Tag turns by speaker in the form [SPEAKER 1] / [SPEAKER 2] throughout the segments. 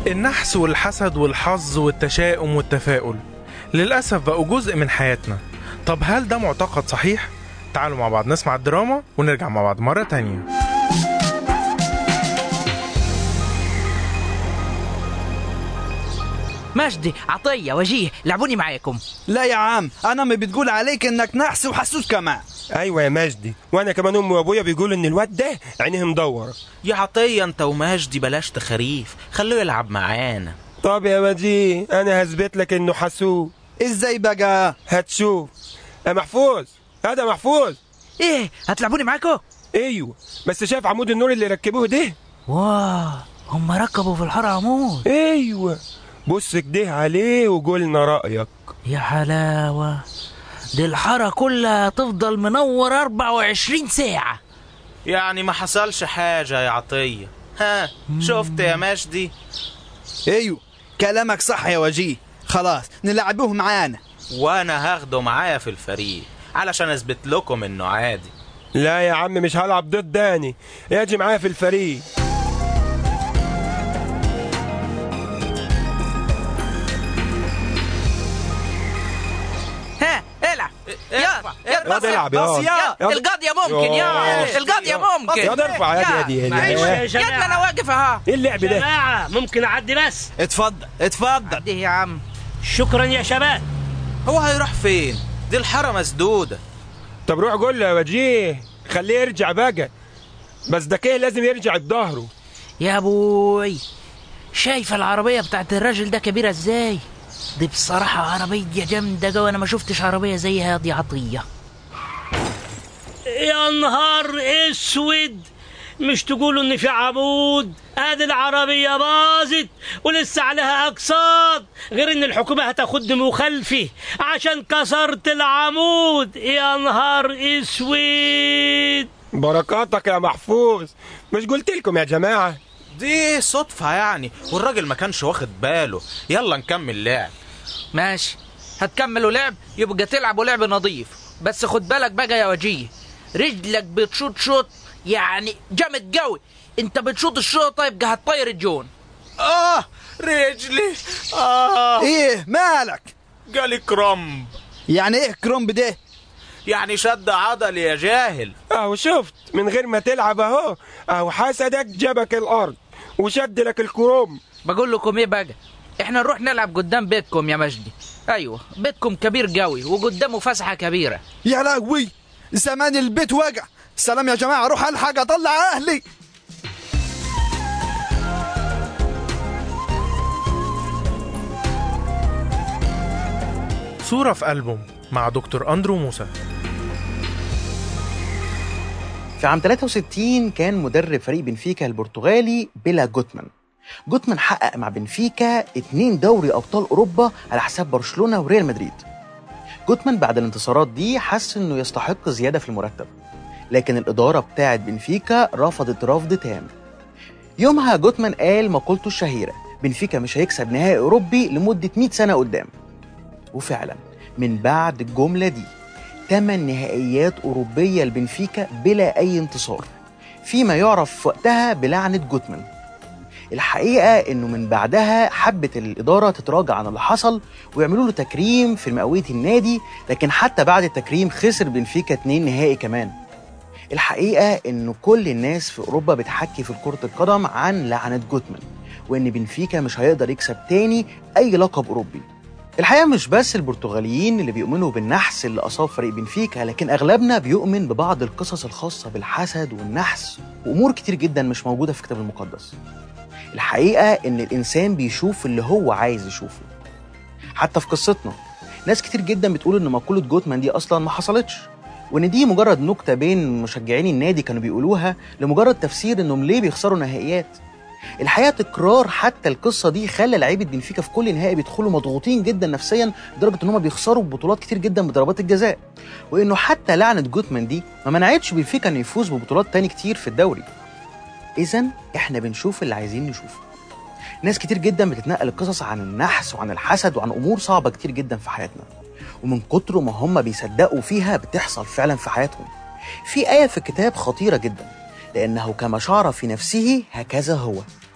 [SPEAKER 1] النحس والحسد والحظ والتشاؤم والتفاؤل للأسف بقوا جزء من حياتنا طب هل ده معتقد صحيح؟ تعالوا مع بعض نسمع الدراما ونرجع مع بعض مرة تانية
[SPEAKER 2] مجدي عطية وجيه لعبوني معاكم
[SPEAKER 3] لا يا عم انا ما بتقول عليك انك نحس وحسوس كمان
[SPEAKER 4] ايوه يا مجدي وانا كمان امي وابويا بيقولوا ان الواد ده عينيه مدوره
[SPEAKER 5] يا عطية انت ومجدي بلاش تخاريف خلوه يلعب معانا
[SPEAKER 4] طب يا مجدي انا هثبت لك انه حسود
[SPEAKER 3] ازاي بقى
[SPEAKER 4] هتشوف يا محفوظ هذا محفوظ
[SPEAKER 2] ايه هتلعبوني معاكم
[SPEAKER 4] ايوه بس شايف عمود النور اللي ركبوه ده
[SPEAKER 2] واه هم ركبوا في الحارة عمود
[SPEAKER 4] ايوه بص كده عليه وقولنا رايك
[SPEAKER 2] يا حلاوة دي الحارة كلها تفضل منور 24 ساعة
[SPEAKER 5] يعني ما حصلش حاجة يا عطية ها شفت يا مجدي
[SPEAKER 3] ايوه كلامك صح يا وجيه خلاص نلعبوه معانا
[SPEAKER 5] وانا هاخده معايا في الفريق علشان اثبت لكم انه عادي
[SPEAKER 4] لا يا عم مش هلعب ضد داني يجي معايا في الفريق
[SPEAKER 2] ها العب يا يا
[SPEAKER 4] يا
[SPEAKER 2] بص
[SPEAKER 4] العب
[SPEAKER 2] يا
[SPEAKER 4] يا
[SPEAKER 2] بص يا
[SPEAKER 4] يا
[SPEAKER 2] القاضية ممكن يا القاضية ممكن
[SPEAKER 4] يا ارفع يا دي
[SPEAKER 2] يا
[SPEAKER 4] هنا
[SPEAKER 6] يا
[SPEAKER 2] يا ابني انا واقف اهو
[SPEAKER 4] ايه اللعب ده
[SPEAKER 6] جماعة ممكن أعدي بس
[SPEAKER 3] اتفضل اتفضل
[SPEAKER 2] عديه يا عم
[SPEAKER 6] شكرا يا شباب
[SPEAKER 5] هو هيروح فين دي الحارة مسدودة
[SPEAKER 4] طب روح قول له يا وجيه خليه يرجع بقى بس ده كده لازم يرجع بظهره
[SPEAKER 2] يا ابوي شايف العربية بتاعت الراجل ده كبيرة ازاي دي بصراحة عربية جامدة جوا انا ما شفتش عربية زيها دي عطية
[SPEAKER 6] يا نهار اسود مش تقولوا ان في عمود ادي العربية باظت ولسه عليها اقساط غير ان الحكومة هتاخد مخالفة عشان كسرت العمود يا نهار اسود
[SPEAKER 4] بركاتك يا محفوظ مش قلت لكم يا جماعه
[SPEAKER 5] دي صدفة يعني والراجل ما كانش واخد باله يلا نكمل لعب
[SPEAKER 2] ماشي هتكملوا لعب يبقى تلعبوا لعب نظيف بس خد بالك بقى يا وجيه رجلك بتشوط شوط يعني جامد قوي انت بتشوط الشوطه يبقى هتطير الجون
[SPEAKER 5] اه رجلي اه
[SPEAKER 3] ايه مالك
[SPEAKER 5] جالي كرمب
[SPEAKER 3] يعني ايه كرومب ده
[SPEAKER 5] يعني شد عضلي يا جاهل
[SPEAKER 4] اهو شفت من غير ما تلعب اهو اهو حسدك جابك الارض وشد لك الكروم
[SPEAKER 2] بقول لكم ايه بقى احنا نروح نلعب قدام بيتكم يا مجدي ايوه بيتكم كبير قوي وقدامه فسحه كبيره
[SPEAKER 3] يا لهوي زمان البيت وجع سلام يا جماعة روح الحق اطلع اهلي
[SPEAKER 1] صورة في ألبوم مع دكتور أندرو موسى
[SPEAKER 7] في عام 63 كان مدرب فريق بنفيكا البرتغالي بيلا جوتمان جوتمان حقق مع بنفيكا اتنين دوري أبطال أوروبا على حساب برشلونة وريال مدريد جوتمان بعد الانتصارات دي حس إنه يستحق زيادة في المرتب لكن الإدارة بتاعة بنفيكا رفضت رفض تام يومها جوتمان قال مقولته الشهيرة بنفيكا مش هيكسب نهائي أوروبي لمدة 100 سنة قدام وفعلا من بعد الجملة دي ثمان نهائيات أوروبية لبنفيكا بلا أي انتصار فيما يعرف في وقتها بلعنة جوتمان الحقيقة إنه من بعدها حبت الإدارة تتراجع عن اللي حصل ويعملوا له تكريم في مئوية النادي لكن حتى بعد التكريم خسر بنفيكا اتنين نهائي كمان الحقيقة إنه كل الناس في أوروبا بتحكي في كرة القدم عن لعنة جوتمان وإن بنفيكا مش هيقدر يكسب تاني أي لقب أوروبي الحقيقة مش بس البرتغاليين اللي بيؤمنوا بالنحس اللي أصاب فريق بنفيكا لكن أغلبنا بيؤمن ببعض القصص الخاصة بالحسد والنحس وأمور كتير جدا مش موجودة في الكتاب المقدس الحقيقة إن الإنسان بيشوف اللي هو عايز يشوفه حتى في قصتنا ناس كتير جدا بتقول إن مقولة جوتمان دي أصلا ما حصلتش وإن دي مجرد نكتة بين مشجعين النادي كانوا بيقولوها لمجرد تفسير إنهم ليه بيخسروا نهائيات الحقيقه تكرار حتى القصه دي خلى لعيبه بنفيكا في كل نهائي بيدخلوا مضغوطين جدا نفسيا لدرجه ان هم بيخسروا بطولات كتير جدا بضربات الجزاء وانه حتى لعنه جوتمان دي ما منعتش بنفيكا انه يفوز ببطولات تاني كتير في الدوري اذا احنا بنشوف اللي عايزين نشوفه ناس كتير جدا بتتنقل القصص عن النحس وعن الحسد وعن امور صعبه كتير جدا في حياتنا ومن كتر ما هم بيصدقوا فيها بتحصل فعلا في حياتهم في ايه في الكتاب خطيره جدا لانه كما شعر في نفسه هكذا هو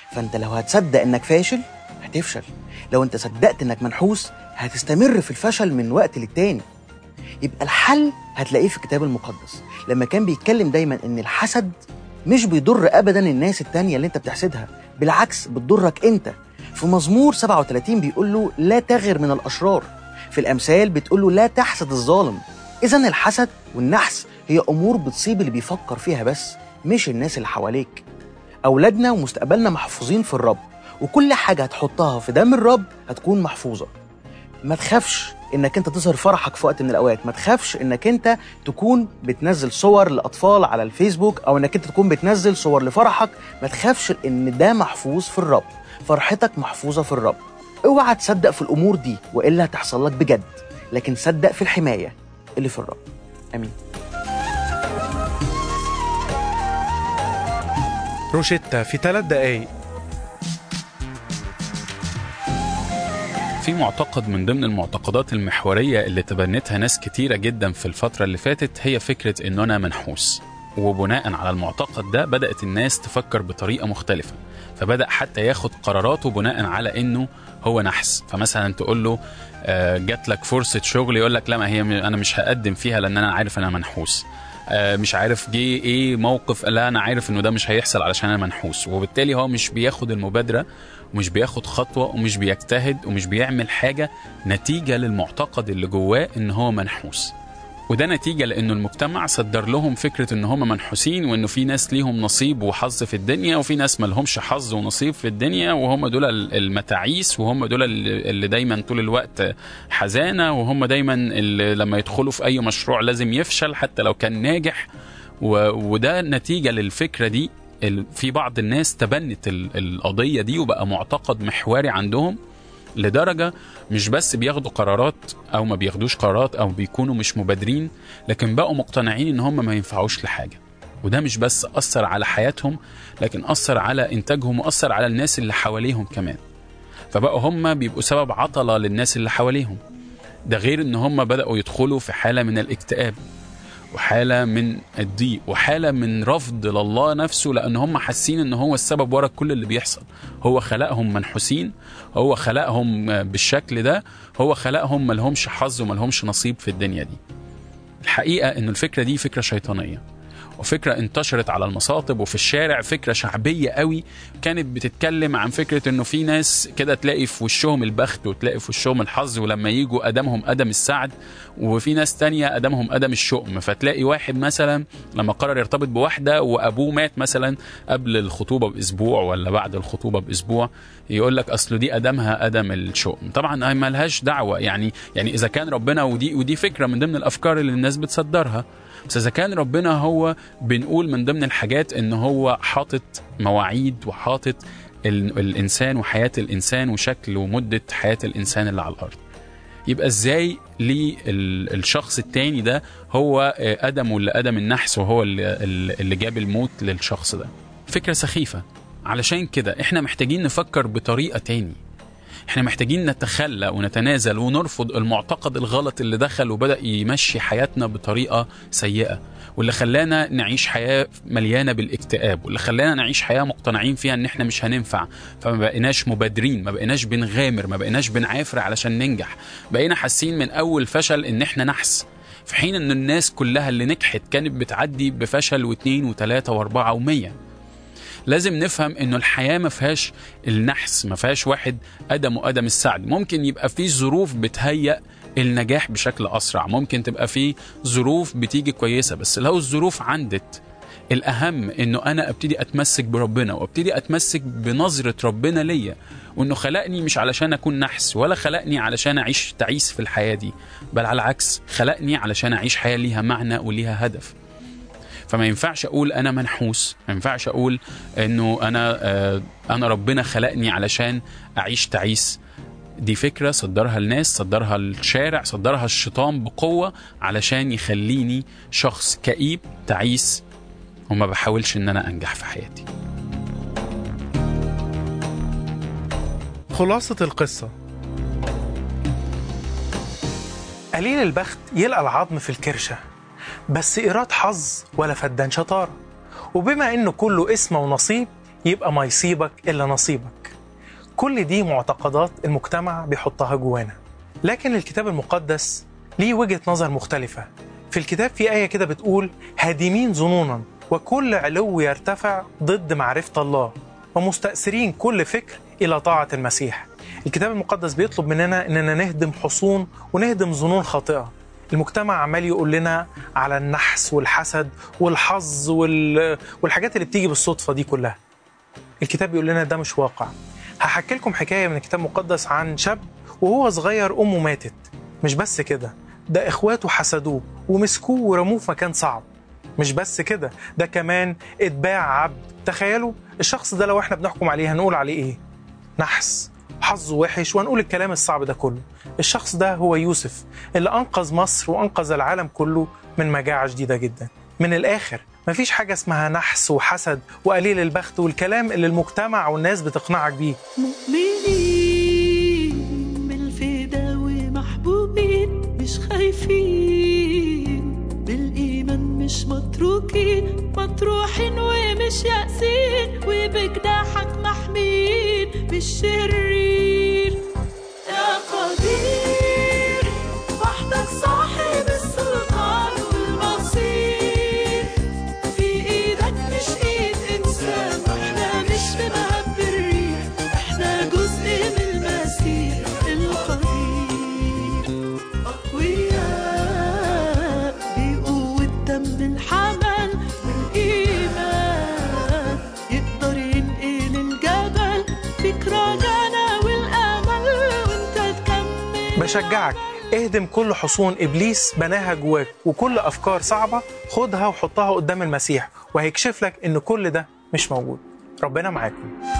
[SPEAKER 7] فانت لو هتصدق انك فاشل هتفشل لو انت صدقت انك منحوس هتستمر في الفشل من وقت للتاني يبقى الحل هتلاقيه في الكتاب المقدس لما كان بيتكلم دايما ان الحسد مش بيضر ابدا الناس التانية اللي انت بتحسدها بالعكس بتضرك انت في مزمور 37 بيقول له لا تغر من الاشرار في الامثال بتقول له لا تحسد الظالم اذا الحسد والنحس هي امور بتصيب اللي بيفكر فيها بس مش الناس اللي حواليك اولادنا ومستقبلنا محفوظين في الرب وكل حاجه هتحطها في دم الرب هتكون محفوظه ما تخافش انك انت تظهر فرحك في وقت من الاوقات ما تخافش انك انت تكون بتنزل صور لاطفال على الفيسبوك او انك انت تكون بتنزل صور لفرحك ما تخافش ان ده محفوظ في الرب فرحتك محفوظه في الرب اوعى تصدق في الامور دي والا هتحصل لك بجد لكن صدق في الحمايه اللي في الرب امين
[SPEAKER 1] روشيتا في ثلاث دقايق
[SPEAKER 8] في معتقد من ضمن المعتقدات المحورية اللي تبنتها ناس كتيرة جدا في الفترة اللي فاتت هي فكرة إنه أنا منحوس وبناء على المعتقد ده بدأت الناس تفكر بطريقة مختلفة فبدأ حتى ياخد قراراته بناء على إنه هو نحس فمثلا تقول له آه، جات لك فرصة شغل يقول لك لا ما هي أنا مش هقدم فيها لأن أنا عارف أنا منحوس آه، مش عارف جه ايه موقف لا انا عارف انه ده مش هيحصل علشان انا منحوس وبالتالي هو مش بياخد المبادره ومش بياخد خطوه ومش بيجتهد ومش بيعمل حاجه نتيجه للمعتقد اللي جواه ان هو منحوس وده نتيجه لانه المجتمع صدر لهم فكره ان هم منحوسين وانه في ناس ليهم نصيب وحظ في الدنيا وفي ناس ما لهمش حظ ونصيب في الدنيا وهم دول المتاعيس وهم دول اللي اللي دايما طول الوقت حزانه وهم دايما اللي لما يدخلوا في اي مشروع لازم يفشل حتى لو كان ناجح و- وده نتيجه للفكره دي ال- في بعض الناس تبنت ال- القضيه دي وبقى معتقد محوري عندهم لدرجه مش بس بياخدوا قرارات او ما بياخدوش قرارات او بيكونوا مش مبادرين لكن بقوا مقتنعين ان هم ما ينفعوش لحاجه وده مش بس اثر على حياتهم لكن اثر على انتاجهم واثر على الناس اللي حواليهم كمان فبقوا هم بيبقوا سبب عطله للناس اللي حواليهم ده غير ان هم بداوا يدخلوا في حاله من الاكتئاب وحاله من الضيق وحاله من رفض لله نفسه لان هم حاسين ان هو السبب ورا كل اللي بيحصل هو خلقهم منحوسين هو خلقهم بالشكل ده هو خلقهم ملهمش حظ وملهمش نصيب في الدنيا دي الحقيقه ان الفكره دي فكره شيطانيه وفكرة انتشرت على المصاطب وفي الشارع فكرة شعبية قوي كانت بتتكلم عن فكرة انه في ناس كده تلاقي في وشهم البخت وتلاقي في وشهم الحظ ولما يجوا ادمهم ادم السعد وفي ناس تانية ادمهم ادم الشؤم فتلاقي واحد مثلا لما قرر يرتبط بواحدة وابوه مات مثلا قبل الخطوبة باسبوع ولا بعد الخطوبة باسبوع يقول لك اصل دي ادمها ادم الشؤم طبعا هي ملهاش دعوة يعني يعني اذا كان ربنا ودي ودي فكرة من ضمن الافكار اللي الناس بتصدرها بس اذا كان ربنا هو بنقول من ضمن الحاجات ان هو حاطط مواعيد وحاطط ال- الانسان وحياه الانسان وشكل ومده حياه الانسان اللي على الارض يبقى ازاي ليه ال- الشخص التاني ده هو آه، ادم ولا ادم النحس وهو اللي, اللي جاب الموت للشخص ده فكره سخيفه علشان كده احنا محتاجين نفكر بطريقه تاني احنا محتاجين نتخلى ونتنازل ونرفض المعتقد الغلط اللي دخل وبدأ يمشي حياتنا بطريقة سيئة واللي خلانا نعيش حياة مليانة بالاكتئاب واللي خلانا نعيش حياة مقتنعين فيها ان احنا مش هننفع فما بقيناش مبادرين ما بقيناش بنغامر ما بقيناش بنعافر علشان ننجح بقينا حاسين من اول فشل ان احنا نحس في حين ان الناس كلها اللي نجحت كانت بتعدي بفشل واثنين وثلاثة واربعة ومية لازم نفهم انه الحياه ما فيهاش النحس ما فيهاش واحد ادم وادم السعد ممكن يبقى في ظروف بتهيأ النجاح بشكل اسرع ممكن تبقى في ظروف بتيجي كويسه بس لو الظروف عندت الاهم انه انا ابتدي اتمسك بربنا وابتدي اتمسك بنظره ربنا ليا وانه خلقني مش علشان اكون نحس ولا خلقني علشان اعيش تعيس في الحياه دي بل على العكس خلقني علشان اعيش حياه ليها معنى وليها هدف فما ينفعش اقول انا منحوس ما ينفعش اقول انه انا آه انا ربنا خلقني علشان اعيش تعيس دي فكرة صدرها الناس صدرها الشارع صدرها الشيطان بقوة علشان يخليني شخص كئيب تعيس وما بحاولش ان انا انجح في حياتي
[SPEAKER 1] خلاصة القصة قليل البخت يلقى العظم في الكرشة بس إيراد حظ ولا فدان شطارة وبما إنه كله اسم ونصيب يبقى ما يصيبك إلا نصيبك كل دي معتقدات المجتمع بيحطها جوانا لكن الكتاب المقدس ليه وجهة نظر مختلفة في الكتاب في آية كده بتقول هادمين ظنونا وكل علو يرتفع ضد معرفة الله ومستأثرين كل فكر إلى طاعة المسيح الكتاب المقدس بيطلب مننا إننا نهدم حصون ونهدم ظنون خاطئة المجتمع عمال يقول لنا على النحس والحسد والحظ وال... والحاجات اللي بتيجي بالصدفة دي كلها الكتاب بيقول لنا ده مش واقع هحكي لكم حكاية من الكتاب المقدس عن شاب وهو صغير أمه ماتت مش بس كده ده إخواته حسدوه ومسكوه ورموه في مكان صعب مش بس كده ده كمان اتباع عبد تخيلوا الشخص ده لو احنا بنحكم عليه هنقول عليه ايه نحس حظه وحش وهنقول الكلام الصعب ده كله الشخص ده هو يوسف اللي أنقذ مصر وأنقذ العالم كله من مجاعة شديدة جدا من الآخر مفيش حاجة اسمها نحس وحسد وقليل البخت والكلام اللي المجتمع والناس بتقنعك بيه
[SPEAKER 9] مؤمنين بالفدا ومحبوبين مش خايفين بالإيمان مش متروكين مطروحين ومش يأسين وبجناحك محمين بالشرير يا قدير وحدك صاحب السلطان والمصير في ايدك مش ايد انسان احنا مش في مهب الريح احنا جزء من المسيح القدير اقوياء بقوة دم الحمل والايمان يقدر ينقل الجبل فيك رجانا والامل وانت تكمل
[SPEAKER 1] بشجعك اهدم كل حصون ابليس بناها جواك وكل افكار صعبه خدها وحطها قدام المسيح وهيكشف لك ان كل ده مش موجود ربنا معاكم